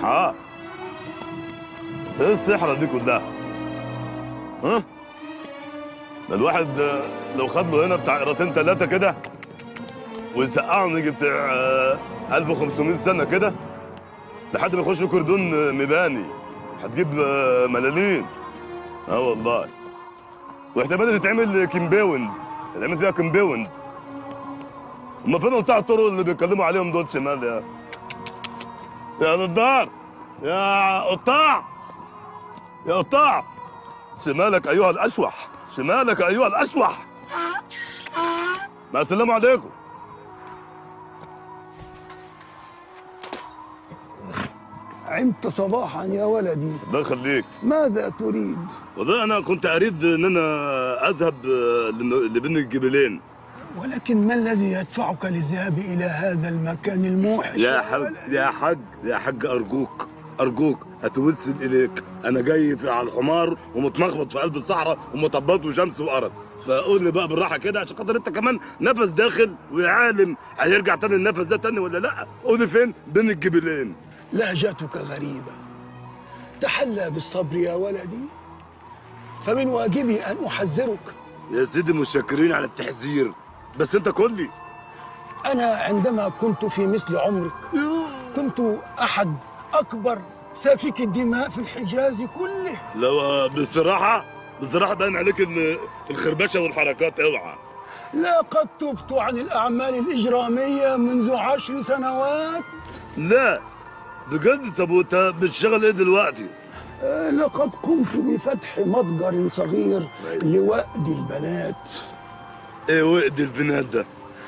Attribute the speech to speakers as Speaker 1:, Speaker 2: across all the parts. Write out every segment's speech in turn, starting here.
Speaker 1: اه ايه السحره دي كلها ها ده الواحد آه، لو خد له هنا بتاع قيرتين ثلاثه كده ويسقعهم يجي بتاع آه، 1500 سنه كده لحد ما يخش كردون آه، مباني هتجيب آه، ملالين اه والله واحتمال تتعمل كيمباوند تتعمل فيها كيمباوند هما فين قطاع الطرق اللي بيتكلموا عليهم دول شمال يا يا نضار يا قطاع يا قطاع شمالك ايها الاشوح شمالك ايها الاشوح مع السلامه عليكم
Speaker 2: عمت صباحا يا ولدي
Speaker 1: الله يخليك
Speaker 2: ماذا تريد
Speaker 1: والله انا كنت اريد ان انا اذهب آه، لن- لبين الجبلين
Speaker 2: ولكن ما الذي يدفعك للذهاب إلى هذا المكان الموحش
Speaker 1: يا حاج يا حاج يا حاج ارجوك ارجوك اتوسل اليك انا جاي في على الحمار ومتمخبط في قلب الصحراء ومطبط وشمس وقرف فقول لي بقى بالراحه كده عشان خاطر انت كمان نفس داخل ويا عالم هيرجع تاني النفس ده تاني ولا لا قول لي فين بين الجبلين
Speaker 2: لهجتك غريبة تحلى بالصبر يا ولدي فمن واجبي أن أحذرك
Speaker 1: يا سيدي متشكرين على التحذير بس انت قول لي
Speaker 2: أنا عندما كنت في مثل عمرك كنت أحد أكبر سافك الدماء في الحجاز كله
Speaker 1: لو بصراحه بصراحه باين عليك ان الخربشه والحركات اوعى
Speaker 2: لقد تبت عن الأعمال الإجرامية منذ عشر سنوات
Speaker 1: لا بجد طب وانت بتشتغل ايه دلوقتي؟
Speaker 2: آه، لقد قمت بفتح متجر صغير لوأد البنات
Speaker 1: ايه وقد البنات ده؟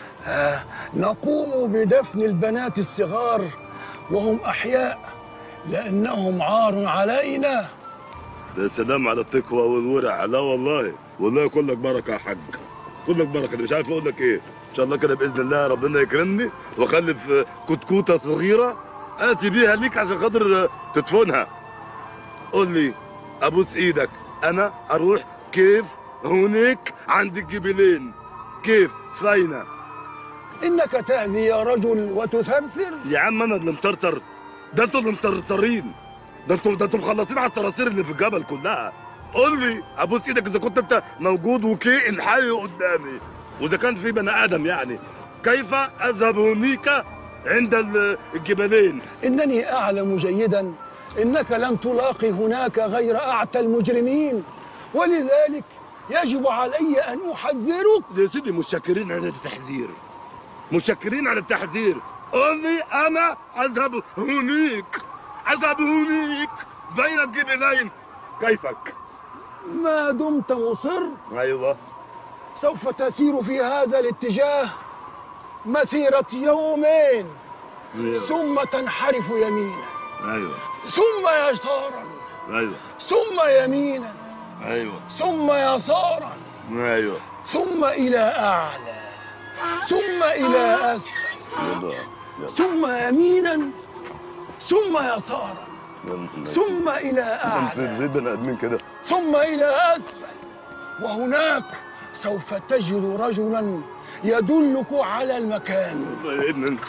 Speaker 2: نقوم بدفن البنات الصغار وهم أحياء لأنهم عار علينا
Speaker 1: يا سلام على التقوى والورع لا والله والله كلك بركه يا حاج كلك بركه أنا مش عارف اقول لك ايه ان شاء الله كده باذن الله ربنا يكرمني واخلف آه، كتكوته صغيره اتي بيها ليك عشان خاطر آه، تدفنها قول لي ابوس ايدك انا اروح كيف هناك عند الجبلين كيف فاينه
Speaker 2: إنك تأذي يا رجل وتثرثر
Speaker 1: يا عم انا اللي مصرصر ده انتوا اللي مصرصرين ده انتوا ده انتوا مخلصين على الصراصير اللي في الجبل كلها قول لي ابوس ايدك اذا كنت انت موجود وكائن حي قدامي واذا كان في بني ادم يعني كيف اذهب هنيك عند ال- الجبلين
Speaker 2: إنني أعلم جيدا إنك لن تلاقي هناك غير أعتى المجرمين ولذلك يجب علي أن أحذرك
Speaker 1: يا سيدي متشكرين على التحذير متشكرين على التحذير قول لي انا اذهب هنيك اذهب هنيك بين الجبلين كيفك
Speaker 2: ما دمت مصر
Speaker 1: ايوه
Speaker 2: سوف تسير في هذا الاتجاه مسيرة يومين
Speaker 1: ايوه
Speaker 2: ثم تنحرف يمينا
Speaker 1: ايوه
Speaker 2: ثم يسارا
Speaker 1: ايوه
Speaker 2: ثم يمينا
Speaker 1: ايوه
Speaker 2: ثم يسارا
Speaker 1: ايوه
Speaker 2: ثم إلى أعلى ثم إلى أسفل
Speaker 1: يلا
Speaker 2: ثم يمينا ثم يسارا ثم إلى أعلى
Speaker 1: في زي بني ادمين كده
Speaker 2: ثم إلى أسفل وهناك سوف تجد رجلا يدلك على المكان
Speaker 1: والله يا ابني انت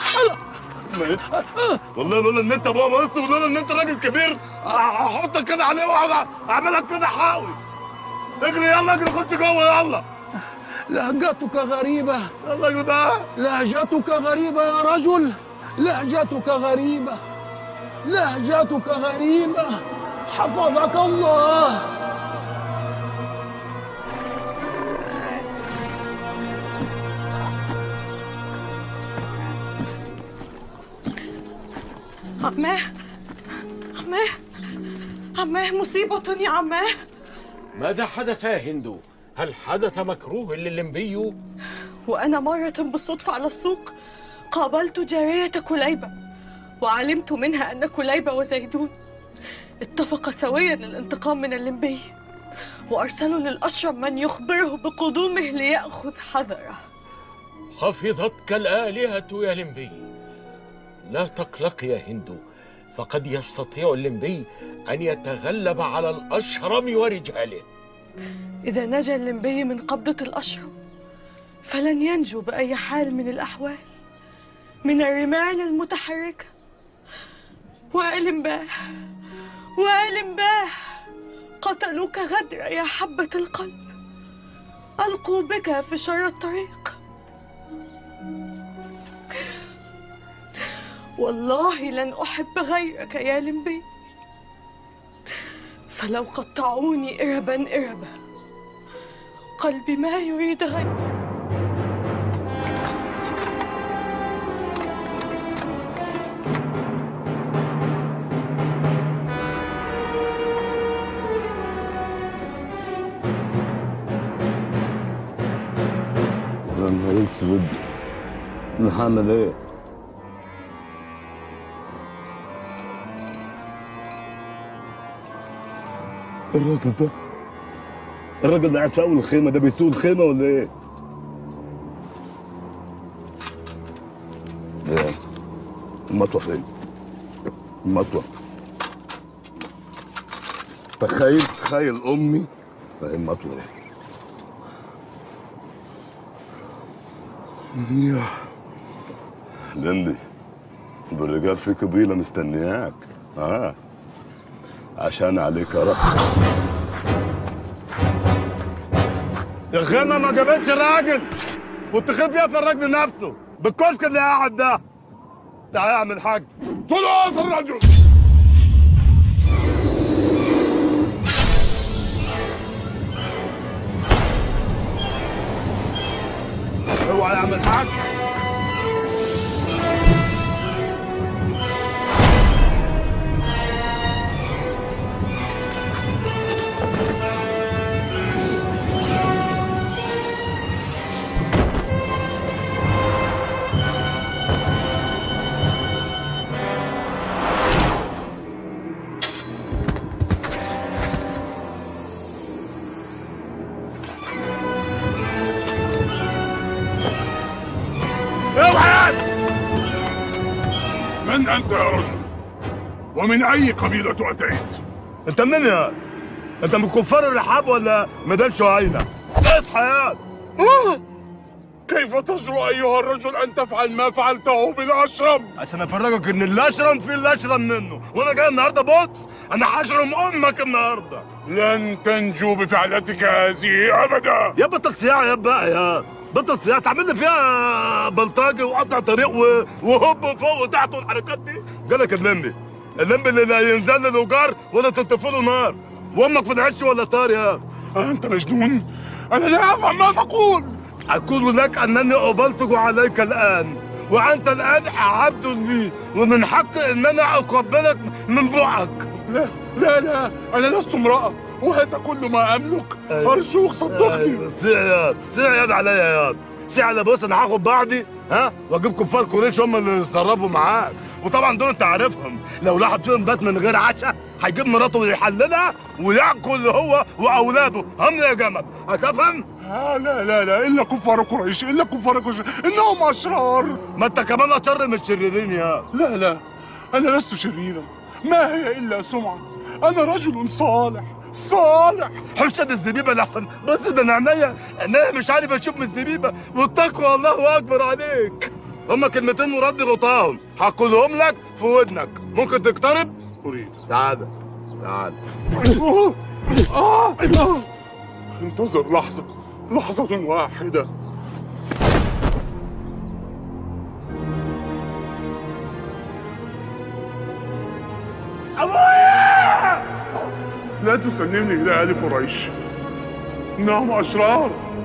Speaker 1: والله لولا ان انت بابا بس ولولا ان انت راجل كبير هحطك كده عليه واقعد اعملك كده حاوي اجري يلا اجري خش جوه يلا
Speaker 2: لهجتك غريبة
Speaker 1: يلا يا جدعان
Speaker 2: لهجتك غريبة يا رجل لهجتك غريبة لهجتك غريبة حفظك الله
Speaker 3: عماه عماه عماه مصيبة يا عماه
Speaker 4: ماذا حدث يا هندو؟ هل حدث مكروه للمبي؟
Speaker 3: وأنا مرة بالصدفة على السوق قابلت جارية كليبة وعلمت منها أن كليبة وزيدون اتفقا سويا للانتقام من اللمبي وأرسلوا للأشرم من يخبره بقدومه ليأخذ حذره
Speaker 4: خفضتك الآلهة يا لمبي لا تقلق يا هندو فقد يستطيع اللمبي أن يتغلب على الأشرم ورجاله
Speaker 3: إذا نجا اللمبي من قبضة الأشرم فلن ينجو بأي حال من الأحوال من الرمال المتحركة وآل باه وآل باه قتلوك غدرا يا حبة القلب ألقوا بك في شر الطريق والله لن أحب غيرك يا لمبي فلو قطعوني إربا إربا قلبي ما يريد غيرك
Speaker 1: يا نهار اسود انا هعمل ايه؟ الراجل ده الراجل اللي قاعد في اول الخيمه ده بيسوق الخيمه ولا ايه؟ ايه المطوه فين؟ المطوه تخيل تخيل امي فاهم المطوه ايه؟ يا لندي بالرجال في قبيلة مستنياك اه عشان عليك يا رب يا خيمة ما جابتش الراجل والتخيل فيها في الراجل نفسه بالكشك اللي قاعد ده تعالى اعمل حاج طلع في الرجل اوعى يعمل حاج اوعى
Speaker 5: من أنت يا رجل؟ ومن أي قبيلة أتيت؟
Speaker 1: انت منين يا انت من كفار الرحاب ولا ميدان شعينة اصحى يا
Speaker 5: كيف تجرؤ أيها الرجل أن تفعل ما فعلته بالأشرم؟
Speaker 1: عشان افرجك ان اللي اشرم في اللي اشرم منه وانا جاي النهارده بص انا هشرم امك النهارده
Speaker 5: لن تنجو بفعلتك هذه أبدا
Speaker 1: يا بطل صياعه يا بقى يا بطل صياعه تعمل لي فيها بلطجي وقطع طريق و- وهوب فوق وتحت والحركات دي جالك اللمبي اللمبي اللي لا ينزل له جار ولا تطفي له نار وامك في العش ولا طار يا
Speaker 5: أنت مجنون؟ أنا لا أفهم ما تقول
Speaker 1: أقول لك أنني أبلطج عليك الآن وأنت الآن عبد لي ومن حقي أن أنا أقبلك من بوعك
Speaker 5: لا لا لا أنا لست امرأة وهذا كل ما أملك أرجوك صدقني
Speaker 1: سيع سيع يد عليا يا ياد سيع على بص أنا هاخد بعضي ها وأجيب كفار قريش هم اللي يتصرفوا معاك وطبعا دول أنت عارفهم لو لاحظ فيهم بات من غير عشاء هيجيب مراته ويحللها وياكل هو وأولاده هم يا جمل هتفهم؟
Speaker 5: آه لا لا لا إلا كفار قريش إلا كفار قريش إنهم أشرار
Speaker 1: ما أنت كمان أشر من الشريرين يا
Speaker 5: لا لا أنا لست شريرا ما هي إلا سمعة أنا رجل صالح صالح
Speaker 1: حسن الزبيبه اللي احسن بص ده انا عينيا عينيا مش عارف اشوف من الزبيبه والتقوى الله اكبر عليك هما كلمتين ورد غطاهم هقولهم لك في ودنك ممكن تقترب
Speaker 5: أريد
Speaker 1: تعال تعال
Speaker 5: آه آه آه. انتظر لحظة لحظة واحدة
Speaker 1: ابويا
Speaker 5: لا تسلمني إلى آل قريش إنهم أشرار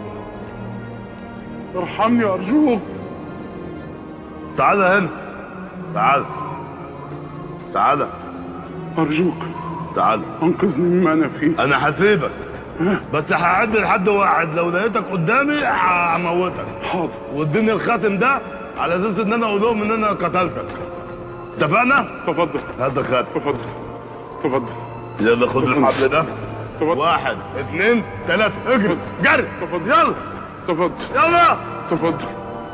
Speaker 5: ارحمني أرجوك
Speaker 1: تعال هنا تعال تعال
Speaker 5: أرجوك
Speaker 1: تعال
Speaker 5: أنقذني مما أنا فيه
Speaker 1: انا هسيبك بس هعد لحد واحد لو لقيتك قدامي هموتك
Speaker 5: حاضر
Speaker 1: واديني الخاتم ده على اساس ان انا اقول لهم ان انا قتلتك اتفقنا؟
Speaker 5: تفضل
Speaker 1: هات الخاتم
Speaker 5: تفضل تفضل
Speaker 1: يلا خد الحبل ده
Speaker 5: تفضل
Speaker 1: واحد اثنين ثلاثة اجري جري
Speaker 5: تفضل.
Speaker 1: يلا
Speaker 5: تفضل
Speaker 1: يلا
Speaker 5: تفضل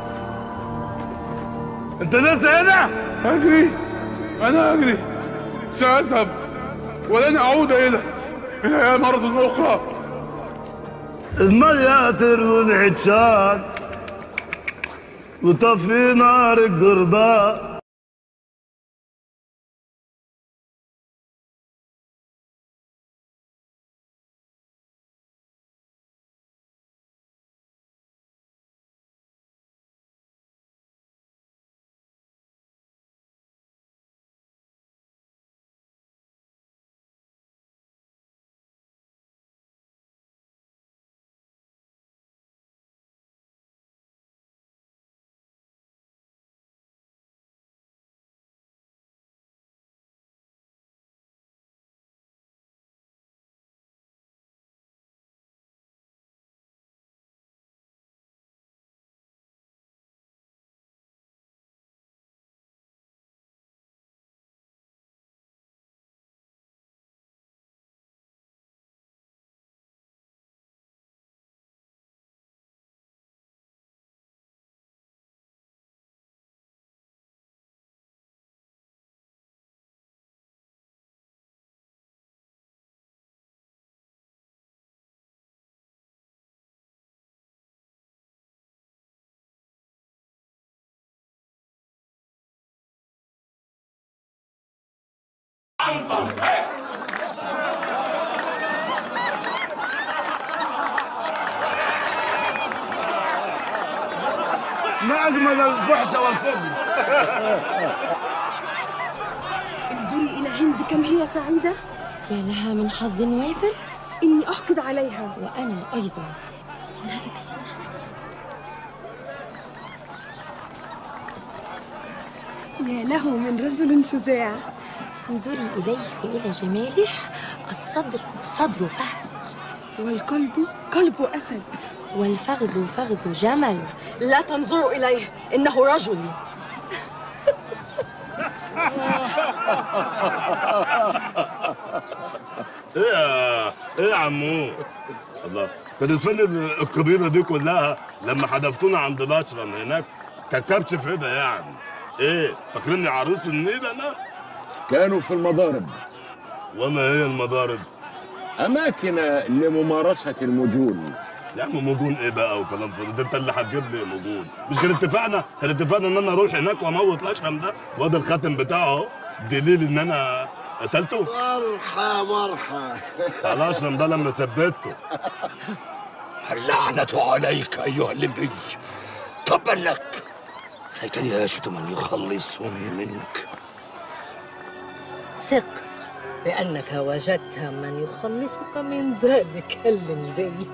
Speaker 1: انت لسه هنا
Speaker 5: أجري أنا أجري سأذهب ولن أعود إلى إلى مرة أخرى
Speaker 1: المية تروي العطشان وطفي نار القربان ما اجمل الفحش والفجر
Speaker 6: انظري إلى هند كم هي سعيدة
Speaker 7: يا لها من حظ وافر
Speaker 6: إني أحقد عليها
Speaker 7: وأنا أيضا
Speaker 6: يا له من رجل شجاع
Speaker 7: انظري إليه وإلى جماله الصدر صدر فهد
Speaker 6: والقلب قلب أسد
Speaker 7: والفخذ فخذ جمل
Speaker 3: لا تنظروا إليه إنه رجل
Speaker 1: ايه يا ايه يا عمو الله كانت فين ال- القبيله دي كلها لما حدفتونا عند الاشرم هناك كركبش في ده يعني ايه فاكريني عروس النيل انا
Speaker 4: كانوا في المضارب
Speaker 1: وما هي المضارب
Speaker 4: أماكن لممارسة المجون
Speaker 1: يا عم مجون ايه بقى وكلام فاضي ده انت اللي هتجيب لي مجون مش كان اتفقنا كان اتفقنا ان انا اروح هناك واموت الاشرم ده وادي الخاتم بتاعه اهو دليل ان انا قتلته
Speaker 8: مرحى مرحى
Speaker 1: بتاع الاشرم ده لما ثبته
Speaker 8: اللعنة عليك أيها اللمبي تبا لك ليتني أجد من يخلصني منك
Speaker 9: ثق بأنك وجدت من يخلصك من ذلك اللمبي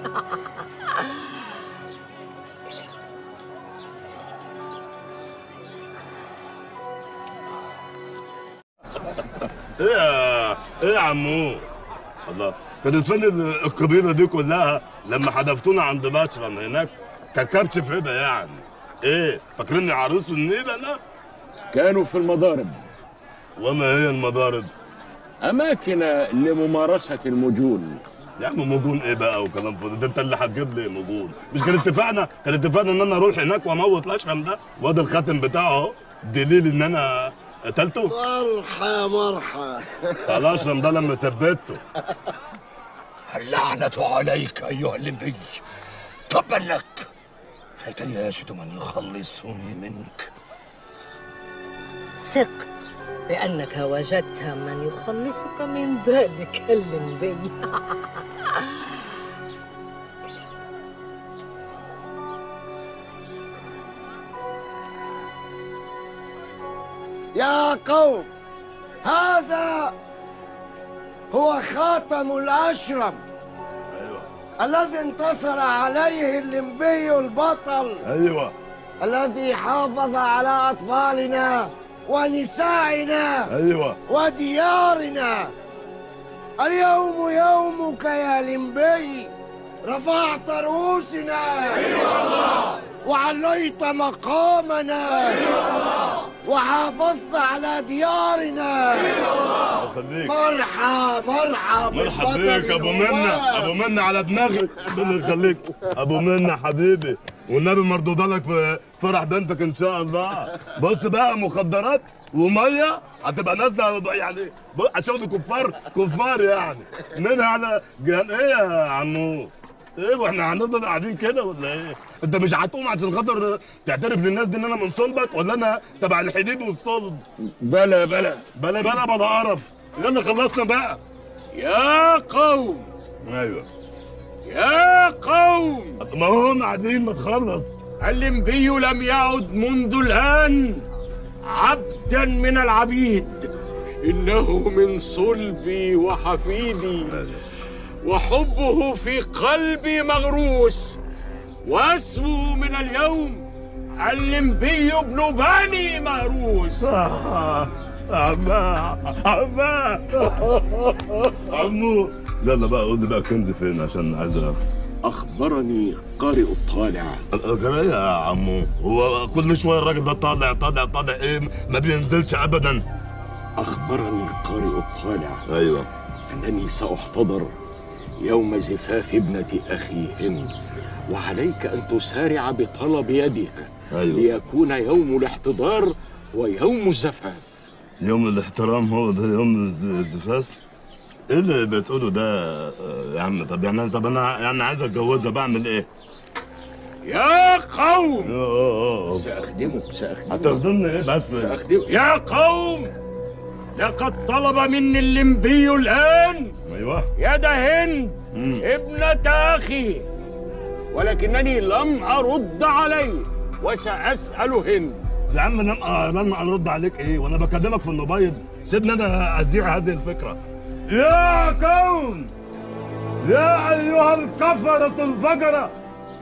Speaker 1: ايه يا ايه يا عمو الله كانت فين ال- القبيله دي كلها لما حدفتونا عند الاشرم هناك كركبش في ده يعني ايه فاكريني عروس النيل انا
Speaker 4: كانوا في المضارب
Speaker 1: وما هي المضارب
Speaker 4: أماكن لممارسة المجون
Speaker 1: يا عم مجون ايه بقى وكلام فاضي ده انت اللي هتجيب لي مجون مش كان اتفقنا كان اتفقنا ان انا اروح هناك واموت الاشرم ده وادي الخاتم بتاعه اهو دليل ان انا قتلته
Speaker 8: مرحى مرحى
Speaker 1: بتاع الاشرم ده لما ثبته
Speaker 8: اللعنة عليك أيها اللمبي تبا لك ليتني أجد من يخلصني منك
Speaker 9: ثق بأنك وجدت من يخلصك من ذلك اللمبي
Speaker 8: يا قوم هذا هو خاتم الأشرم
Speaker 1: ايوه
Speaker 8: الذي انتصر عليه اللمبي البطل
Speaker 1: ايوه
Speaker 8: الذي حافظ على أطفالنا ونسائنا
Speaker 1: ايوه
Speaker 8: وديارنا اليوم يومك يا لمبي رفعت رؤوسنا وعليت مقامنا وحافظت على ديارنا
Speaker 1: خليك
Speaker 8: مرحى مرحى
Speaker 1: مرحب
Speaker 8: بالبطل
Speaker 1: بيك ابو منى
Speaker 8: الهواة.
Speaker 1: ابو منى على دماغي ربنا يخليك ابو منى حبيبي والنبي مردود لك في فرح بنتك ان شاء الله بص بقى مخدرات وميه هتبقى نازله يعني بص- شغل كفار كفار يعني منها على جهن ايه يا عمو ايه واحنا هنفضل قاعدين كده ولا ايه؟ انت مش هتقوم عشان خاطر تعترف للناس دي ان انا من صلبك ولا انا تبع الحديد والصلب؟
Speaker 4: بلى بلى
Speaker 1: بلا بلا بلا قرف يلا خلصنا بقى
Speaker 4: يا قوم
Speaker 1: ايوه
Speaker 4: يا قوم
Speaker 1: ما هم قاعدين ما تخلص
Speaker 4: اللمبي لم يعد منذ الآن عبدا من العبيد إنه من صلبي وحفيدي وحبه في قلبي مغروس واسمه من اليوم اللمبي ابن بني مهروس
Speaker 1: عماه عماه عمو يلا بقى قول لي بقى كنز فين عشان عايز أعرف.
Speaker 4: أخبرني قارئ الطالع
Speaker 1: القراية يا عمو هو كل شويه الراجل ده طالع طالع طالع ايه ما بينزلش ابدا
Speaker 4: أخبرني قارئ الطالع
Speaker 1: ايوه
Speaker 4: أنني سأحتضر يوم زفاف ابنة أخي هند وعليك أن تسارع بطلب يدها
Speaker 1: أيوة.
Speaker 4: ليكون يوم الاحتضار ويوم الزفاف
Speaker 1: يوم الاحترام هو ده يوم الز- الزفاف ايه اللي بتقوله ده آه، يا عم طب يعني طب انا يعني عايز اتجوزها بعمل ايه؟
Speaker 4: يا قوم
Speaker 1: اه اه
Speaker 4: سأخدمك سأخدمك
Speaker 1: هتخدمني ايه بس؟
Speaker 4: سأخدمك يا قوم لقد طلب مني اللمبي الآن
Speaker 1: ايوه
Speaker 4: يد هند ابنة أخي ولكنني لم أرد عليه وسأسأل هند
Speaker 1: يا عم لم لم ارد عليك ايه وانا بكلمك في الموبايل سيبني انا اذيع هذه الفكره يا كون يا ايها الكفره الفجره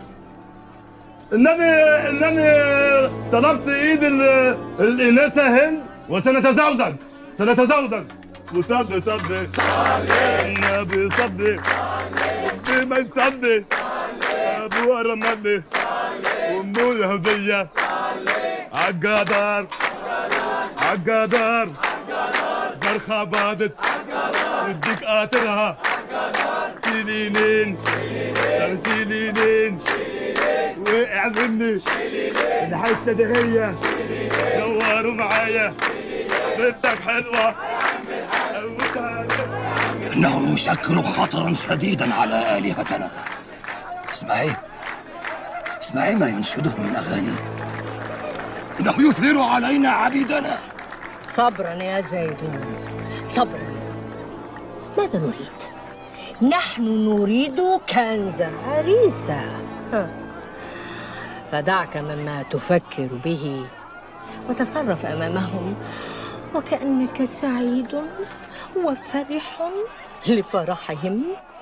Speaker 1: انني انني طلبت ايد ال- الاناثه هند وسنتزوج سنتزوج وصلي صلي النبي صلي ربي ما يصلي ابو رمضي وامه يهوديه عالقدر عالقدر فرخة بادت وديك قاتلها شيلينين شيلينين وقع مني الحتة دي هي دوروا معايا بنتك حلوة
Speaker 8: إنه يشكل خطرا شديدا على آلهتنا اسمعي اسمعي ما ينشده من أغاني إنه يثير علينا عبيدنا
Speaker 9: صبرا يا زيدون صبرا ماذا نريد؟ نحن نريد كنز عريسة ها. فدعك مما تفكر به وتصرف أمامهم وكأنك سعيد وفرح لفرحهم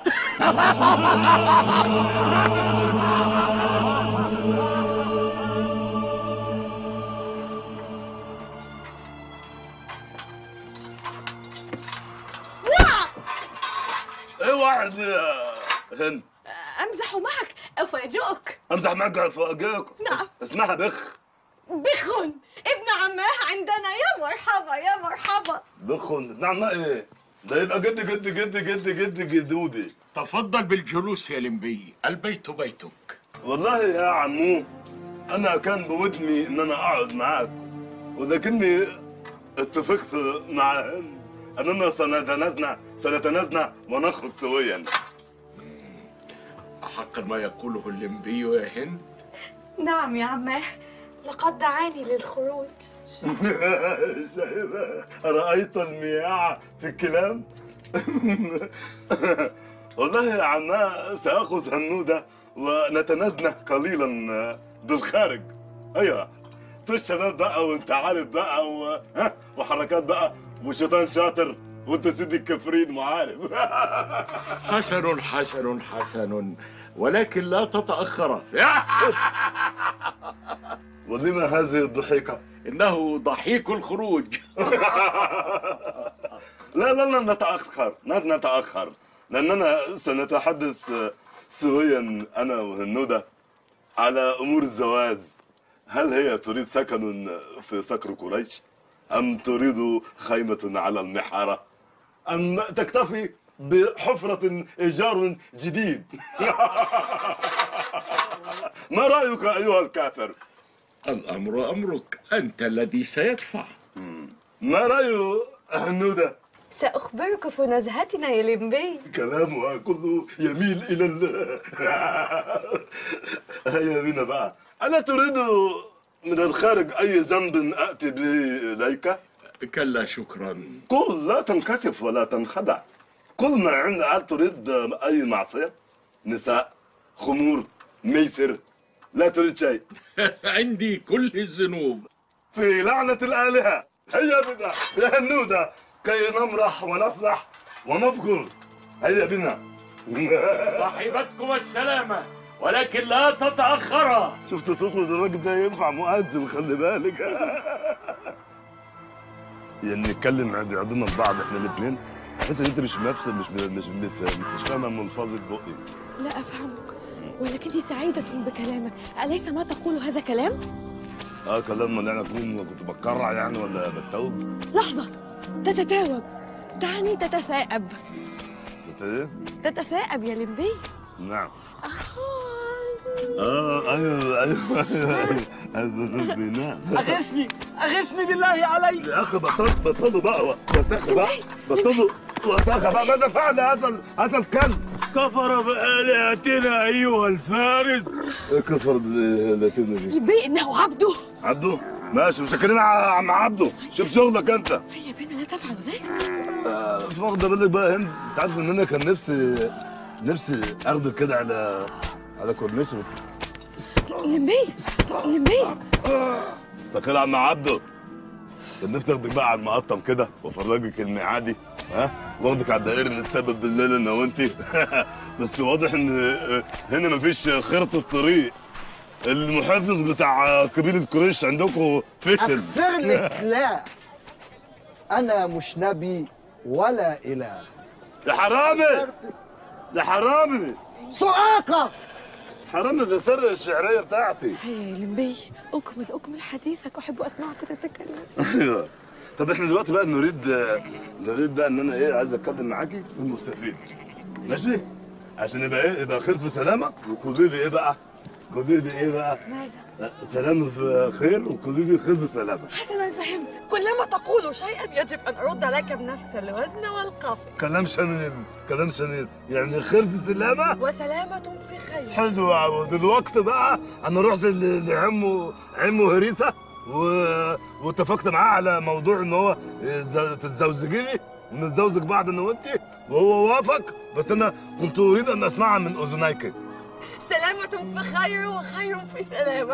Speaker 1: ايه واحد يا هند
Speaker 3: أمزح معك أفاجئك
Speaker 1: امزح معك افاجئك
Speaker 3: نعم.
Speaker 1: اسمها بخ
Speaker 3: بخن ابن عماه عندنا يا مرحبا يا مرحبا
Speaker 1: بخن نعم ما ايه ده يبقى جد جد جد جد جد جدودي
Speaker 4: تفضل بالجلوس يا لمبي البيت بيتك
Speaker 1: والله يا عمو انا كان بودني ان انا اقعد معاك ولكني اتفقت مع هند اننا سنتنازنا سنتنازنا ونخرج سويا
Speaker 4: أحق ما يقوله اللمبي يا هند
Speaker 3: نعم يا عماه لقد دعاني للخروج
Speaker 1: شايفة؟ رأيت المياع في الكلام والله يا عماه سأخذ هنودة ونتنازنه قليلا بالخارج أيوة طول الشباب بقى وانت عارف بقى و... ها؟ وحركات بقى وشيطان شاطر وانت سيدي الكفرين وعارف
Speaker 4: حسن حسن حسن ولكن لا تتأخر
Speaker 1: ولما هذه الضحكة؟
Speaker 4: إنه ضحيك الخروج
Speaker 1: لا لا لا نتأخر لا نتأخر لأننا سنتحدث سويا أنا وهنودة على أمور الزواج هل هي تريد سكن في صقر قريش أم تريد خيمة على المحارة أم تكتفي بحفرة إيجار جديد ما رأيك أيها الكافر
Speaker 4: الأمر أمرك أنت الذي سيدفع
Speaker 1: ما رأي هنودة
Speaker 3: سأخبرك في نزهتنا يا لمبي
Speaker 1: كلامها كله يميل الى ال هيا بنا بقى الا تريد من الخارج اي ذنب اتي به اليك
Speaker 4: كلا شكرا
Speaker 1: قل لا تنكسف ولا تنخدع قل ما عند هل تريد اي معصيه نساء خمور ميسر لا تريد شيء
Speaker 4: عندي كل الذنوب
Speaker 1: في لعنه الالهه هيا بنا يا هنوده كي نمرح ونفرح ونفخر هيا بنا
Speaker 4: صاحبتكم السلامة ولكن لا تتأخرا
Speaker 1: شفت صوت الراجل ده ينفع مؤذن خلي بالك يعني نتكلم عند عندنا لبعض احنا الاثنين بس انت مش نفس مش مش مش, مش فاهمه منفذ بقي
Speaker 6: لا أفهمك ولكني سعيدة بكلامك أليس ما تقول هذا كلام؟
Speaker 1: اه كلام ما انا اكون كنت بتكرع يعني ولا بتوب
Speaker 6: لحظة تتتاوب دعني تتثاءب
Speaker 1: انت ايه؟
Speaker 6: تتثاءب يا لمبي
Speaker 1: نعم اه ايوه ايوه ايوه ايوه نعم
Speaker 2: أغثني أغثني بالله عليك
Speaker 1: يا اخي بطل بطلوا بقى وساخه بقى بطلوا وساخه بقى ماذا فعل هذا ال- هذا الكلب؟
Speaker 4: كفر بآلهتنا أيها الفارس
Speaker 1: كفر باللاتيني دي
Speaker 6: لمبي إنه عبده
Speaker 1: عبده ماشي مشكرين يا عم عبده شوف شغلك انت
Speaker 6: هيا بنا لا تفعل ذلك
Speaker 1: آه، مش واخده بالك بقى هند انت عارف ان انا كان نفسي نفسي اخدك كده على على كورنيش
Speaker 6: لمبي لمبي
Speaker 1: سخير يا عم عبده كان نفسي اخدك بقى على المقطم كده وافرجك الميعادي ها واخدك على الدائري نتسبب بالليل انا وانتي بس واضح ان آه، هنا مفيش خرطة طريق المحافظ بتاع قبيلة قريش عندكم فشل
Speaker 10: أغفر لك لا أنا مش نبي ولا إله
Speaker 1: يا حرامي يا حرامي
Speaker 10: صعاقة
Speaker 1: حرامي ده سر الشعرية بتاعتي
Speaker 6: هيا يا لمبي أكمل أكمل حديثك أحب أسمعك تتكلم
Speaker 1: ايوه طب احنا دلوقتي بقى نريد نريد بقى ان انا ايه عايز اتكلم معاكي في المستفيد ماشي عشان يبقى ايه يبقى خير في سلامه وخدي لي ايه بقى خدي لي ايه بقى
Speaker 6: ماذا؟
Speaker 1: سلام في خير وخدي لي خير في سلامه
Speaker 6: حسنا فهمت كلما تقول شيئا يجب أن أرد عليك بنفس الوزن والقافية
Speaker 1: كلام شنيل كلام شنيل يعني خير في سلامه
Speaker 6: وسلامة في خير
Speaker 1: حلو يا عبود دلوقتي بقى انا رحت ل- لعمه عمه هريسه و... واتفقت معاه على موضوع ان هو ز- تتزوجيني ونتزوج بعض انا وانت وهو وافق بس انا كنت اريد ان اسمعها من اذنيك
Speaker 6: سلامة في خير وخير في سلامة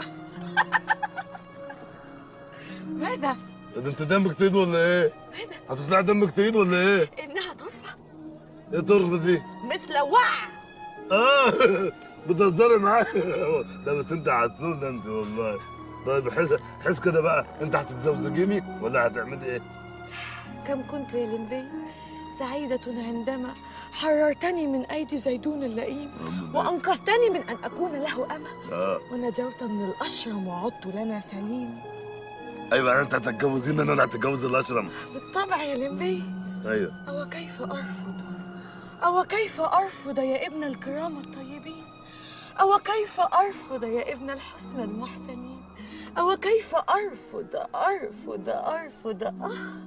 Speaker 6: ماذا؟
Speaker 1: ده انت دمك تقيد ولا ايه؟
Speaker 6: ماذا؟
Speaker 1: هتطلع دمك تقيد ولا ايه؟
Speaker 6: إنها طرفة
Speaker 1: ايه طرف دي؟
Speaker 6: مثل وع
Speaker 1: اه بتهزري معايا لا بس انت عسول انت والله طيب حس حس كده بقى انت هتتزوجيني ولا هتعملي ايه؟
Speaker 6: كم كنت يا لمبي سعيدة عندما حررتني من أيدي زيدون اللئيم وأنقذتني من أن أكون له أمة
Speaker 1: اه
Speaker 6: ونجوت من الأشرم وعدت لنا سليم
Speaker 1: ايوه يعني انت هتتجوزيني انا هتتجوز الاشرم
Speaker 6: بالطبع يا لمبي
Speaker 1: ايوه
Speaker 6: أو كيف أرفض أو كيف أرفض يا ابن الكرام الطيبين أو كيف أرفض يا ابن الحسن المحسنين أو كيف أرفض أرفض أرفض آه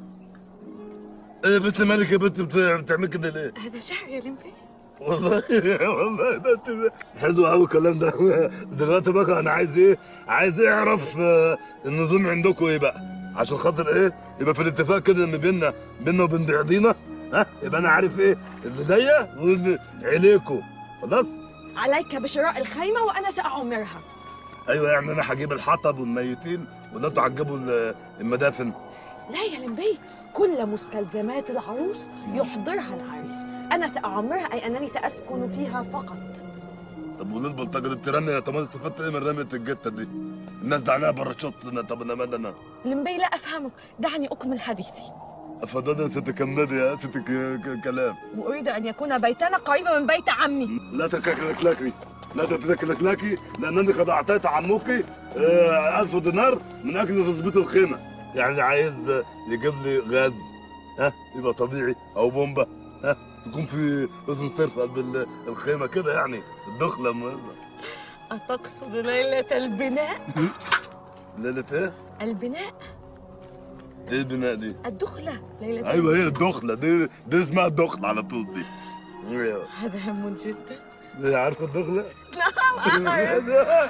Speaker 1: ايه يا بنت مالك يا بنت بت- بتعمل كده ليه؟
Speaker 6: هذا شعر يا لمبي
Speaker 1: والله والله ده انت حلو قوي الكلام ده دلوقتي بقى انا عايز ايه؟ عايز اعرف آه، النظام عندكم ايه بقى؟ عشان خاطر ايه؟ يبقى في الاتفاق كده اللي بيننا بيننا وبين بعضينا ها؟ يبقى انا عارف ايه؟ اللي ليا واللي عليكم خلاص؟
Speaker 6: عليك بشراء الخيمة وأنا سأعمرها
Speaker 1: ايوه يعني انا هجيب الحطب والميتين ولا انتوا هتجيبوا ال- المدافن؟
Speaker 6: لا يا لمبي كل مستلزمات العروس يحضرها العريس أنا سأعمرها أي أنني سأسكن فيها فقط
Speaker 1: طب وليه البلطجه دي بترن طب انا استفدت ايه من رميه الجته دي؟ الناس دعناها بره الشط طب انا مال انا؟
Speaker 6: لمبي لا أفهمك دعني أكمل حديثي
Speaker 1: افضل يا ست كملي يا ست ك- ك- كلام
Speaker 6: وأريد أن يكون بيتنا قريبا من بيت عمي
Speaker 1: لا تتلكلكي لا تتلكلكي لانني قد اعطيت عمك آه، ألف دينار من اجل تظبيط الخيمه يعني عايز آه، يجيب لي غاز ها يبقى طبيعي او بومبا ها يكون في اذن صرف في قلب ال- الخيمه كده يعني الدخله مهمه
Speaker 6: أتقصد ليلة البناء
Speaker 1: ليله ايه؟
Speaker 6: البناء
Speaker 1: ايه البناء دي؟
Speaker 6: الدخلة ليلة
Speaker 1: ايوه هي الدخله دي دي اسمها الدخله على طول دي ايوه
Speaker 6: هذا هم جدا
Speaker 1: دي عارفه الدخله؟
Speaker 6: نعم أعرف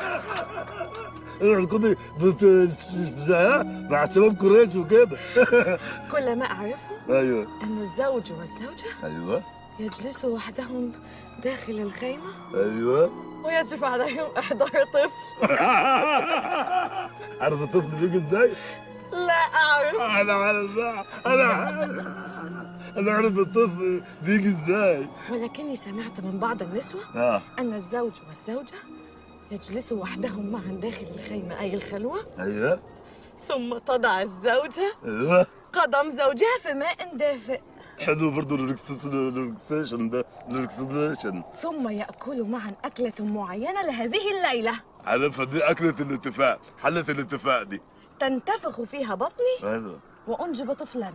Speaker 1: اوعي تكوني بت ها؟ مع شباب قريش وكده
Speaker 6: كل ما أعرفه
Speaker 1: ايوه
Speaker 6: أن الزوج والزوجة
Speaker 1: ايوه
Speaker 6: يجلسوا وحدهم داخل الخيمة
Speaker 1: ايوه
Speaker 6: ويجب عليهم إحضار طفل
Speaker 1: عارف الطفل بيجي ازاي؟
Speaker 6: لا أعرف
Speaker 1: انا عارف بقى انا عارف انا عارف الطفل بيجي ازاي
Speaker 6: ولكني سمعت من بعض النسوة
Speaker 1: اه
Speaker 6: أن الزوج والزوجة يجلسوا وحدهم معا داخل الخيمة أي الخلوة
Speaker 1: ايوه
Speaker 6: ثم تضع الزوجة
Speaker 1: ايوه
Speaker 6: قدم زوجها في ماء دافئ
Speaker 1: حلو برضه الريلاكسيشن ده الريلاكسيشن
Speaker 6: ثم يأكلوا معا أكلة معينة لهذه الليلة
Speaker 1: عارفها دي اكلة الاتفاق حلة الاتفاق دي
Speaker 6: تنتفخ فيها بطني
Speaker 1: ايوه
Speaker 6: وأنجب طفلنا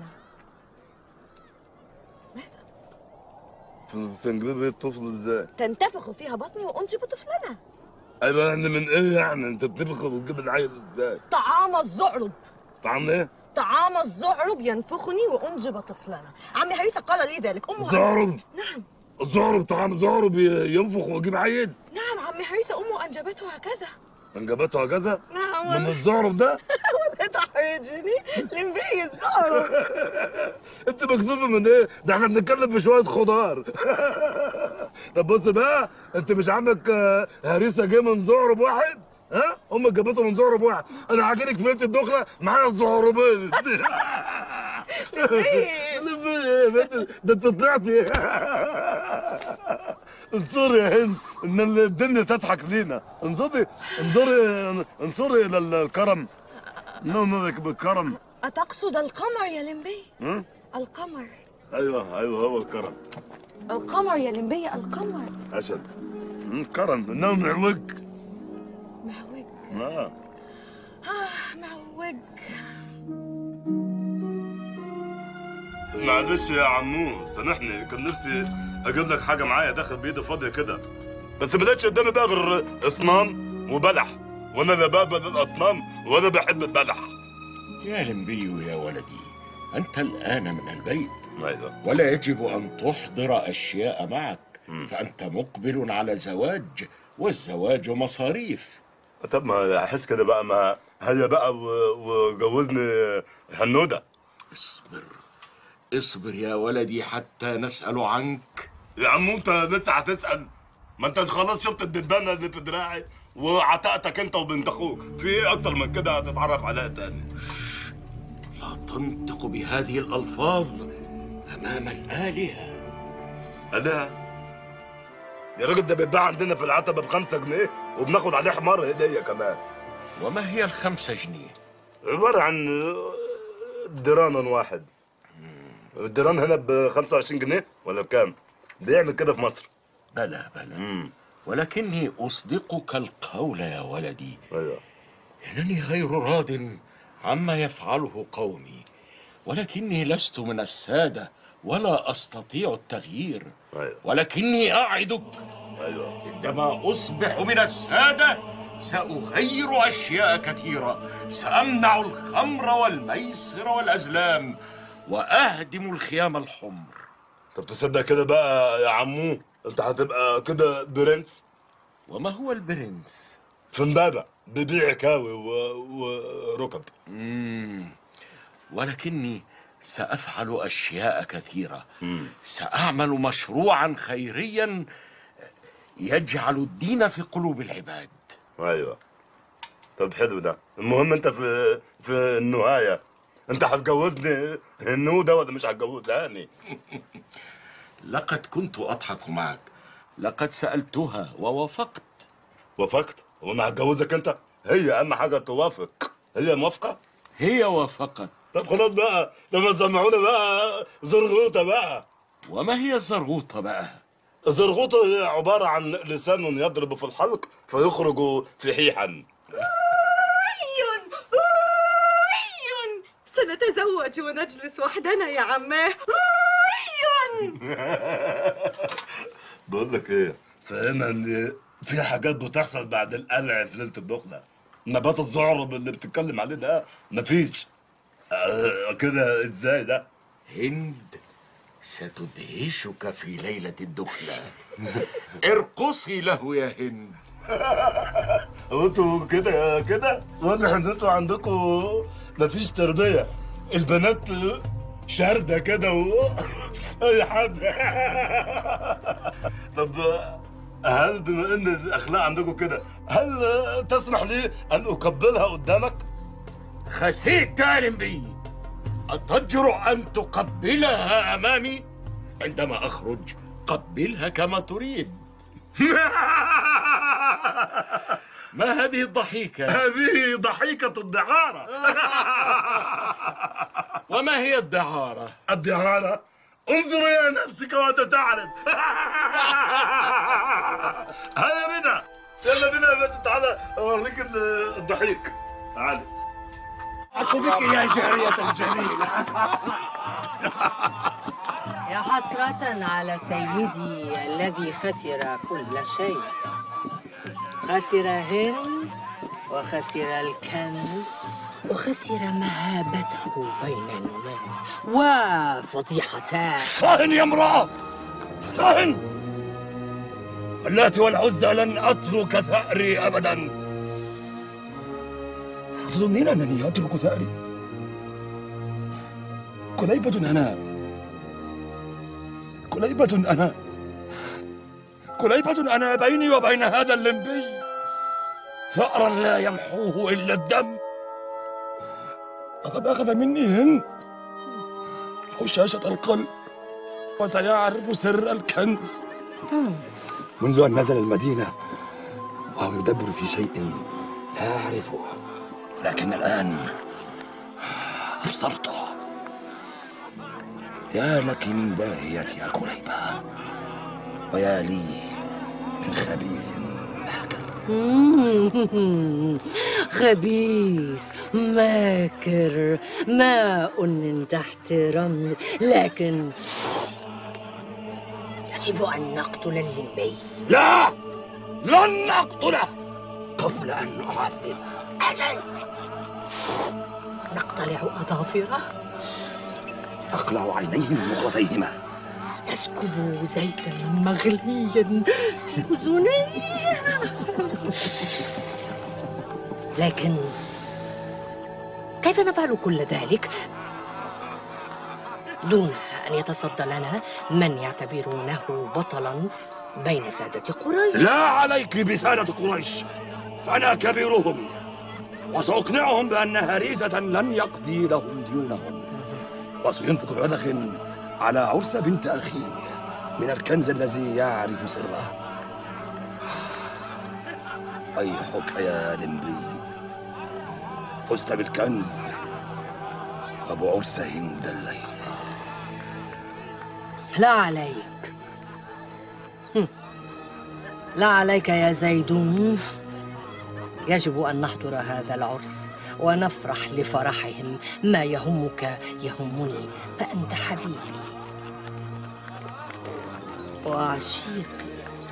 Speaker 1: تنجيب الطفل ازاي؟
Speaker 6: تنتفخ فيها بطني وأنجب طفلنا
Speaker 1: ايوه يعني من ايه يعني انت بتنفخ وتجيب العيل ازاي؟
Speaker 6: طعام الزعرب
Speaker 1: طعم ايه؟
Speaker 6: طعام الزعرب ينفخني وأنجب طفلنا عمي هريسة قال لي ذلك أمه
Speaker 1: زعرب
Speaker 6: نعم
Speaker 1: الزعرب طعام زعرب ي- ينفخ ويجيب عيل
Speaker 6: نعم عمي هريسة أمه أنجبته هكذا
Speaker 1: انجبته هكذا
Speaker 6: نعم
Speaker 1: من الزعرب ده
Speaker 6: والله تزوجني لمبي الزهرة
Speaker 1: انت مكسوفه من ايه؟ ده احنا بنتكلم في شويه خضار طب بص بقى انت مش عندك آه، هريسه جه من زعرب واحد؟ ها؟ امك جابته من زعرب واحد، انا هاجيلك في ليله الدخله معايا الزعربين ليه؟ بنت- ده انت طلعتي انصري يا هند ان الدنيا تضحك لينا انظري انظري انصري الى الكرم نظرك بالكرم
Speaker 6: أتقصد القمر يا لمبي
Speaker 1: ها؟
Speaker 6: القمر
Speaker 1: ايوه ايوه هو الكرم
Speaker 6: القمر يا لمبي القمر
Speaker 1: عشان مم، كرم انه معوج
Speaker 6: معوج
Speaker 1: اه
Speaker 6: آه معوج
Speaker 1: معلش يا عمو سامحني كان نفسي اجيب لك حاجه معايا داخل بايدي فاضيه كده بس ما لقيتش قدامي بقى غير اصنام وبلح وانا لا بقبل الاصنام ولا بحب البلح
Speaker 4: يا لمبي يا ولدي أنت الآن من البيت
Speaker 1: ايوه
Speaker 4: ولا يجب أن تحضر أشياء معك فأنت مقبل على زواج والزواج مصاريف
Speaker 1: طب ما احس كده بقى ما هيا بقى و- وجوزني هنوده
Speaker 4: اصبر اصبر يا ولدي حتى نسأل عنك
Speaker 1: يا عمو انت لسه هتسال ما انت خلاص شفت الدبانه اللي في دراعي وعتقتك انت وبنت اخوك في ايه اكتر من كده هتتعرف عليها تاني
Speaker 4: لا تنطق بهذه الألفاظ أمام الآلهة
Speaker 1: لا يا راجل ده بيتباع عندنا في العتبة بخمسة جنيه وبناخد عليه حمار هدية كمان
Speaker 4: وما هي الخمسة جنيه؟
Speaker 1: عبارة عن دران واحد الدران هنا ب 25 جنيه ولا بكام؟ بيعمل كده في مصر
Speaker 4: بلى بلى ولكني أصدقك القول يا ولدي
Speaker 1: ايوه
Speaker 4: إنني غير راض عما يفعله قومي ولكني لست من السادة ولا أستطيع التغيير
Speaker 1: ايوه
Speaker 4: ولكني أعدك
Speaker 1: ايوه
Speaker 4: عندما أصبح من السادة سأغير أشياء كثيرة سأمنع الخمر والميسر والأزلام وأهدم الخيام الحمر
Speaker 1: طب تصدق كده بقى يا عمو انت هتبقى كده برنس
Speaker 4: وما هو البرنس؟
Speaker 1: في امبابة بيبيع كاوي و... وركب
Speaker 4: مم. ولكني سأفعل أشياء كثيرة سأعمل مشروعا خيريا يجعل الدين في قلوب العباد
Speaker 1: ايوه طب حلو ده المهم انت في في النهايه انت هتجوزني النودة ولا مش هتجوزهاني
Speaker 4: لقد كنت أضحك معك لقد سألتها ووافقت
Speaker 1: وافقت وانا هتجوزك انت هي اهم حاجه توافق هي موافقه
Speaker 4: هي وافقت
Speaker 1: طب خلاص بقى لما سمعونا بقى زرغوطه بقى
Speaker 4: وما هي الزرغوطة بقى؟
Speaker 1: الزرغوطه هي عباره عن لسان يضرب في الحلق فيخرج فحيحا
Speaker 6: عيون عيون سنتزوج ونجلس وحدنا يا عماه عيون
Speaker 1: بقول لك ايه فهمنا ان في حاجات بتحصل بعد القلع في ليله الدخله نبات الزعرب اللي بتتكلم عليه ده مفيش آه كده ازاي ده
Speaker 4: هند ستدهشك في ليلة الدخلة ارقصي له يا هند
Speaker 1: وانتوا كده كده واضح ان انتوا عندكم مفيش تربيه البنات شارده كده و اي حد طب هل بما ان الاخلاق عندكم كده هل تسمح لي ان اقبلها قدامك؟
Speaker 4: خسيت تعلم بي أتجرؤ أن تقبلها أمامي عندما أخرج قبلها كما تريد ما هذه الضحيكة؟
Speaker 1: هذه ضحيكة الدعارة
Speaker 4: وما هي الدعارة؟
Speaker 1: الدعارة انظر إلى نفسك وتتعرف هيا بنا يلا بنا يا بنت تعالى اوريك ال- الضحيك تعالى
Speaker 5: بك يا جارية الجميلة
Speaker 9: يا حسرة على سيدي الذي خسر كل شيء خسر هند وخسر الكنز وخسر مهابته بين الناس وفضيحتاه
Speaker 8: صهن يا امرأة صهن اللات والعزى لن أترك ثأري أبدا تظنين أنني أترك ثأري؟ كليبة أنا كليبة أنا كليبة أنا بيني وبين هذا اللمبي ثأرا لا يمحوه إلا الدم لقد أخذ مني هند هشاشة القلب وسيعرف سر الكنز منذ أن نزل المدينة وهو يدبر في شيء لا أعرفه ولكن الآن أبصرته يا لك من داهية يا كليبة ويا لي من خبيث
Speaker 9: خبيث ماكر ماء من تحت رمل لكن يجب أن نقتل اللمبي
Speaker 8: لا لن أقتله قبل أن أعذبه
Speaker 9: أجل نقتلع أظافره
Speaker 8: أقلع عينيه من مغلطيهما
Speaker 9: نسكب زيتا مغليا في أذنيه لكن كيف نفعل كل ذلك دون أن يتصدى لنا من يعتبرونه بطلا بين سادة قريش
Speaker 8: لا عليك بسادة قريش فأنا كبيرهم وسأقنعهم بأن هريزة لن يقضي لهم ديونهم وسينفق بذخ على عرس بنت أخيه من الكنز الذي يعرف سره ويحك يا لمبي فزت بالكنز وبعرس هند الليلة
Speaker 9: لا عليك هم. لا عليك يا زيدون يجب أن نحضر هذا العرس ونفرح لفرحهم ما يهمك يهمني فأنت حبيبي وعشيقي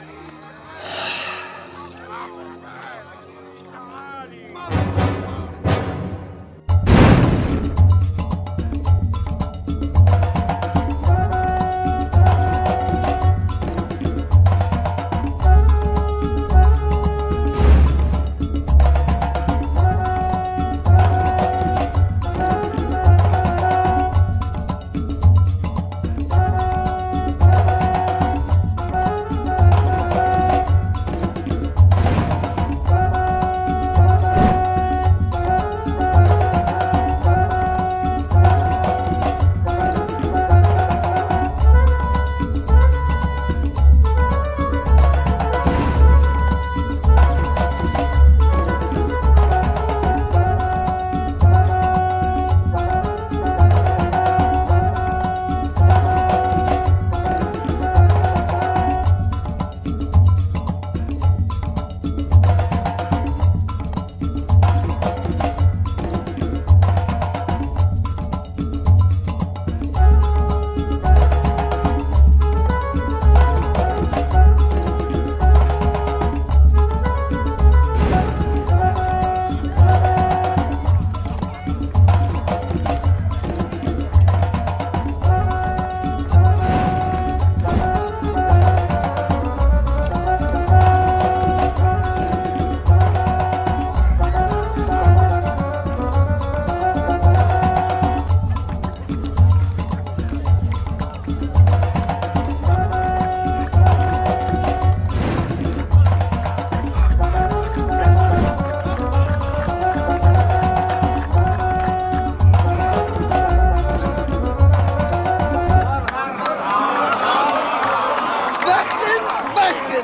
Speaker 10: بخن بخن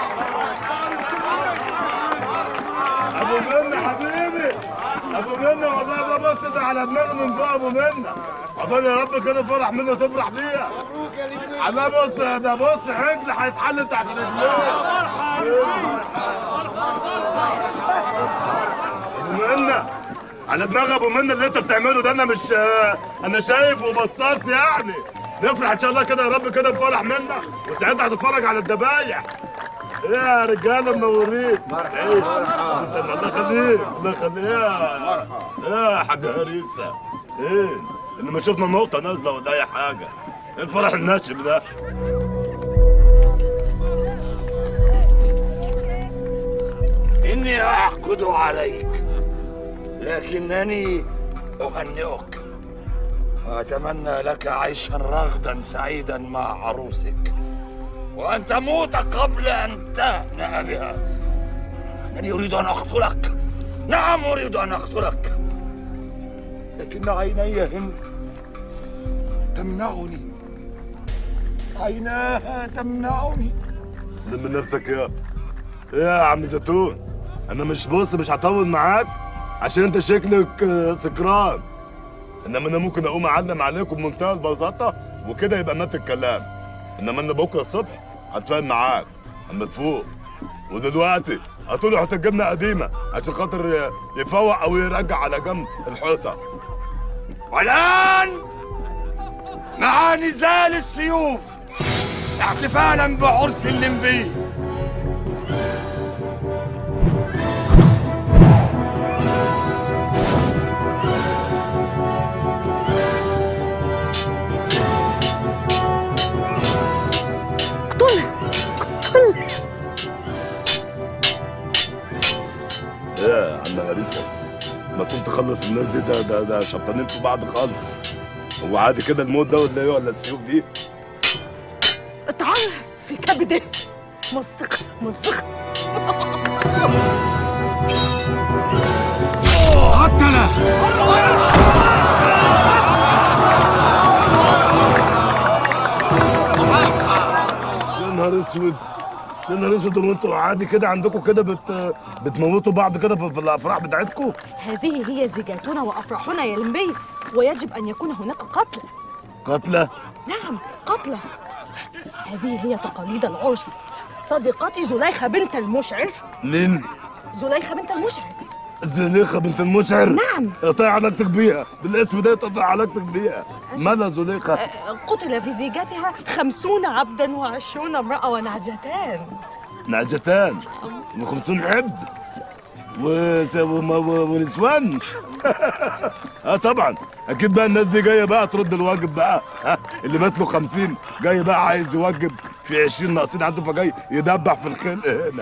Speaker 1: ابو منى حبيبي ابو منى والله ده بص ده على دماغي من فوق ابو منى عقبال يا رب كده فرح منه تفرح بيها عمال بص ده بص حجل هيتحل تحت رجليه ابو منى على دماغ ابو منى اللي انت بتعمله ده انا مش انا شايف وبصاص يعني نفرح ان شاء الله كده يا رب كده بفرح منا وساعتها هتتفرج على الذبايح ايه يا رجاله منورين مرحبا استنى الله يخليك الله يخليك يا يا حاج هريسه ايه اللي ما شفنا نقطه نازله ولا اي حاجه ايه الفرح الناشف ده
Speaker 8: إني أحقد عليك لكنني أهنئك وأتمنى لك عيشا راغدا سعيدا مع عروسك وأن تموت قبل أن تهنأ بها أنني أريد أن أقتلك نعم أريد أن أقتلك لكن عيني هند تمنعني عيناها تمنعني
Speaker 1: لم نفسك يا يا عم زيتون انا مش بص مش هطول معاك عشان انت شكلك آه، سكران انما انا ممكن اقوم اعلم عليكم بمنتهى البساطه وكده يبقى مات الكلام انما انا بكره الصبح هتفاهم معاك اما تفوق ودلوقتي هتقولوا حته جبنه قديمه عشان خاطر ي- يفوق او يرجع على جنب الحيطه
Speaker 8: والآن مع نزال السيوف احتفالا بعرس اللمبي
Speaker 1: يا عم هريسه ما تقوم تخلص الناس دي ده ده ده شبطانين في بعض خالص هو عادي كده الموت ده ولا ايه ولا السيوف دي
Speaker 6: اتعرف في كبده مزق مزق
Speaker 5: قتله
Speaker 1: يا نهار اسود يا نهار اسود هو انتوا عادي كده عندكم كده بت بتموتوا بعض كده في في الافراح بتاعتكم
Speaker 6: هذه هي زيجاتنا وافراحنا يا لمبي ويجب ان يكون هناك قتل
Speaker 1: قتله
Speaker 6: نعم قتلى هذه هي تقاليد العرس صديقتي زليخة بنت المشعر
Speaker 1: لين
Speaker 6: زليخة بنت المشعر
Speaker 1: زليخه بنت المشعر
Speaker 6: نعم.
Speaker 1: قطع علاقتك بيها بالاسم ده قطع علاقتك بيها مالها زليخه
Speaker 6: أه، قتل في زيجاتها خمسون عبدا وعشرون امرأة ونعجتان
Speaker 1: نعجتان و50 عبد وس- وم- و- ونسوان اه طبعا اكيد بقى الناس دي جايه بقى ترد الواجب بقى ها اللي مات له 50 جاي بقى عايز يوجب في 20 ناقصين عنده فجاي يدبح في الخلق هنا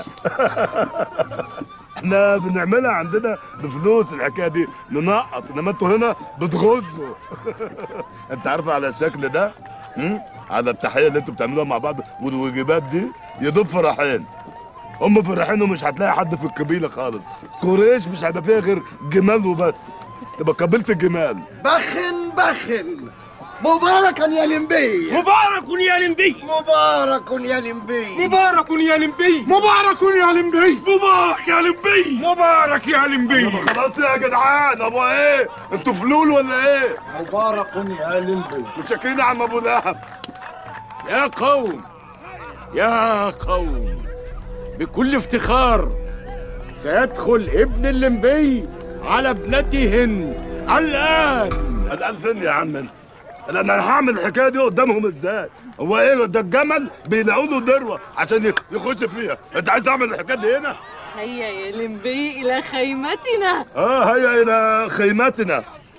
Speaker 1: احنا بنعملها عندنا بفلوس الحكايه دي ننقط انما انتوا هنا بتغزوا انت عارف على الشكل ده هم؟ على التحيه اللي انتوا بتعملوها مع بعض والوجبات دي يدوب فرحين هم فرحين ومش هتلاقي حد في القبيله خالص قريش مش هيبقى فيها غير جمال وبس تبقى قبيله الجمال
Speaker 10: بخن بخن مباركا يا لمبي
Speaker 4: مبارك يا لمبي
Speaker 10: مبارك يا لمبي
Speaker 4: مبارك يا لمبي
Speaker 5: مبارك يا لمبي
Speaker 4: مبارك يا لمبي
Speaker 5: مبارك يا لمبي
Speaker 1: خلاص يا جدعان ابو ايه انتوا فلول ولا ايه
Speaker 10: مبارك يا لمبي
Speaker 1: متشكرين يا عم ابو لهب
Speaker 4: يا قوم يا قوم بكل افتخار سيدخل ابن اللمبي على ابنته هند الآن
Speaker 1: الان فين يا عم انت انا انا هعمل الحكايه دي قدامهم ازاي هو ايه ده الجمل بيلاقوا له ذروه عشان ي- يخش فيها انت عايز تعمل الحكايه دي هنا
Speaker 6: هيا يا لمبي إلى خيمتنا
Speaker 1: اه هيا الى خيمتنا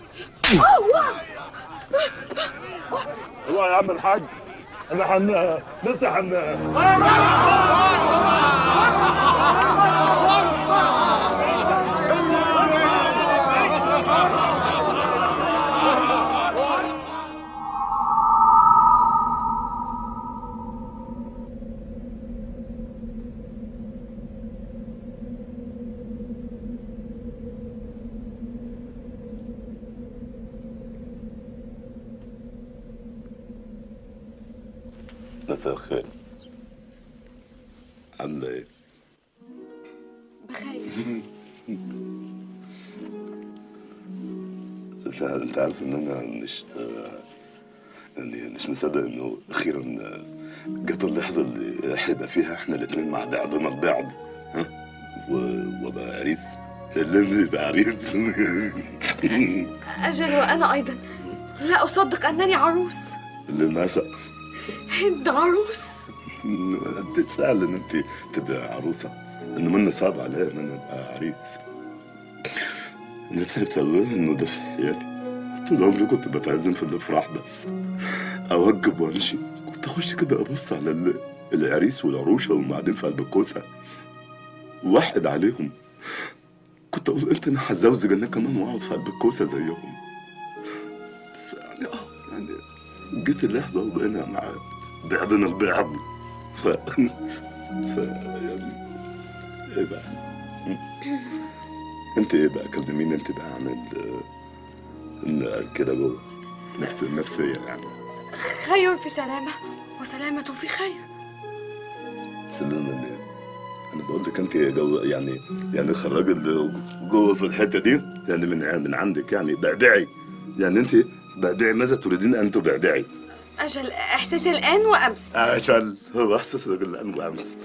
Speaker 1: هو يا عم الحاج انا حن لسه حن مساء الخير عامله ايه
Speaker 6: بخير
Speaker 1: انت انت عارف ان انا مش آه، يعني مش مصدق انه اخيرا آه، جت اللحظه اللي هيبقى فيها احنا الاثنين مع بعضنا البعض ها و- وابقى عريس اللي يبقى عريس
Speaker 6: أجل وأنا أيضا لا أصدق أنني عروس
Speaker 1: للاسف
Speaker 6: هند عروس
Speaker 1: انت سهل ان انت تبقى عروسه انما انا صعب عليا ان انا ابقى عريس انا تعبت قوي انه ده في حياتي طول عمري كنت بتعزم في الافراح بس اوجب وامشي كنت اخش كده ابص على ال- العريس والعروشه وهم قاعدين في قلب الكوسه واحد عليهم كنت اقول انت انا هتزوج انا كمان واقعد في قلب الكوسه زيهم بس يعني اه جت اللحظة وبقينا مع بعضنا البعض ف ف يعني ايه بقى انت ايه بقى كلميني انت بقى عن ال ال- كده جوه نفس النفسية يعني
Speaker 6: خير في سلامة وسلامة في خير
Speaker 1: سلمنا ليه؟ انا بقول لك انت جو يعني يعني خرج اللي جوه في الحته دي يعني من من عندك يعني بعبعي يعني انت بعبعي ماذا تريدين ان تبعبعي؟
Speaker 6: أجل إحساسي الآن وأمس
Speaker 1: عشان هو احساس الرجل الان وامس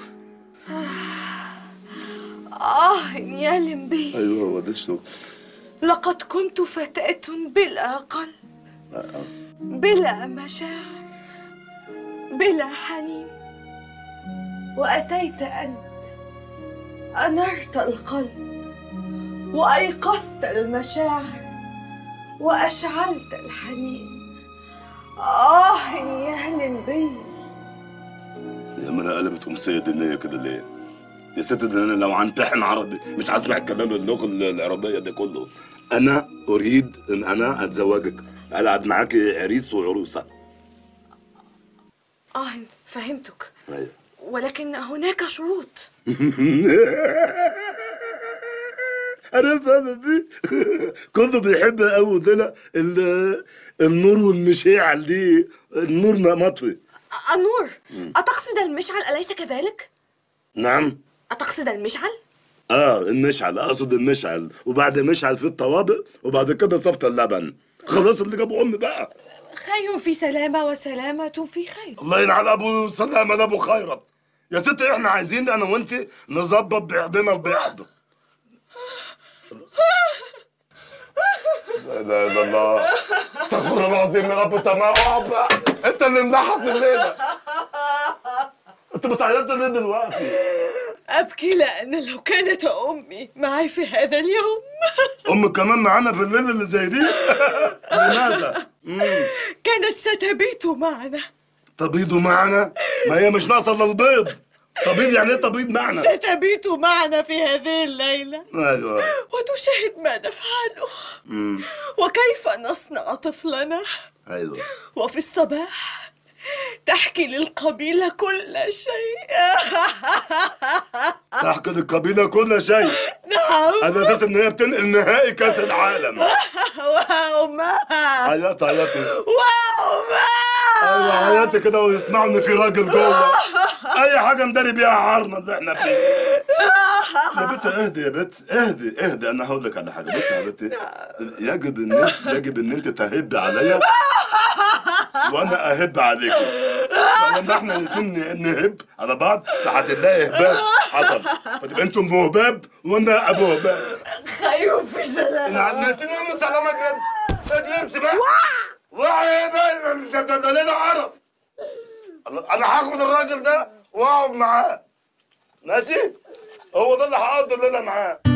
Speaker 6: آه يا لمبي
Speaker 1: ايوه هو ده الشغل
Speaker 6: لقد كنت فتاة بلا قلب بلا مشاعر بلا حنين وأتيت أنت أنرت القلب وأيقظت المشاعر وأشعلت الحنين آه يا لمبي
Speaker 1: يا ما انا قلبت امسيه دينيه كده ليه؟ يا ست ده انا لو هنتحن عربي مش هسمع الكلام اللغه العربيه ده كله انا اريد ان انا اتزوجك العب معاكي عريس وعروسه
Speaker 6: آه فهمتك
Speaker 1: ايوه
Speaker 6: ولكن هناك شروط
Speaker 1: انا فاهم دي كله بيحب قوي ده ال- النور والمشاعل دي النور ما مطفي
Speaker 6: النور أتقصد المشعل أليس كذلك؟
Speaker 1: نعم
Speaker 6: أتقصد المشعل؟
Speaker 1: اه المشعل اقصد المشعل وبعد مشعل في الطوابق وبعد كده صفت اللبن خلاص اللي جابوا امي بقى
Speaker 6: خير في سلامة وسلامة في خير
Speaker 1: الله ينعل ابو سلامه ده ابو خيرت يا ست احنا عايزين انا وانت نظبط بعضنا البعض لا اله الا الله استغفر الله العظيم يا رب تمام رب انت اللي منحس الليله انت بتعيطي ليه دلوقتي؟
Speaker 6: أبكي لأن لو كانت أمي معي في هذا اليوم
Speaker 1: امك كمان معانا في الليله اللي زي دي لماذا؟ مم.
Speaker 6: كانت ستبيت معنا
Speaker 1: تبيض معنا ما هي مش ناقصه الا البيض تبيض يعني ايه تبيض معنا؟
Speaker 6: ستبيت معنا في هذه الليلة
Speaker 1: ايوه
Speaker 6: وتشاهد ما نفعله
Speaker 1: مم.
Speaker 6: وكيف نصنع طفلنا
Speaker 1: ايوه
Speaker 6: وفي الصباح تحكي للقبيلة كل شيء
Speaker 1: تحكي للقبيله كل شيء
Speaker 6: نعم
Speaker 1: على اساس ان هي بتنقل نهائي كاس العالم
Speaker 6: وأمها
Speaker 1: عيطي عيطي
Speaker 6: وأمها
Speaker 1: ايوه عيطي كده ويسمعوا ان في راجل جوه اي حاجه نداري بيها عارنا اللي احنا فيه يا بت اهدي يا بت اهدي اهدي انا هقول لك على حاجه بصي يا بت يجب ان يجب ان انت تهبي عليا وانا اهب عليكي فلما احنا الاثنين نهب على بعض فهتلاقي هباب حصل فتبقى انتم ابو هباب وانا ابو هباب
Speaker 6: خير في سلام
Speaker 1: نعمتني ام سلامك انت ادي امشي بقى وعي بقى ده ده ده ليله عرف انا هاخد الراجل ده واقعد معاه ماشي هو ده اللي هقضي الليله معاه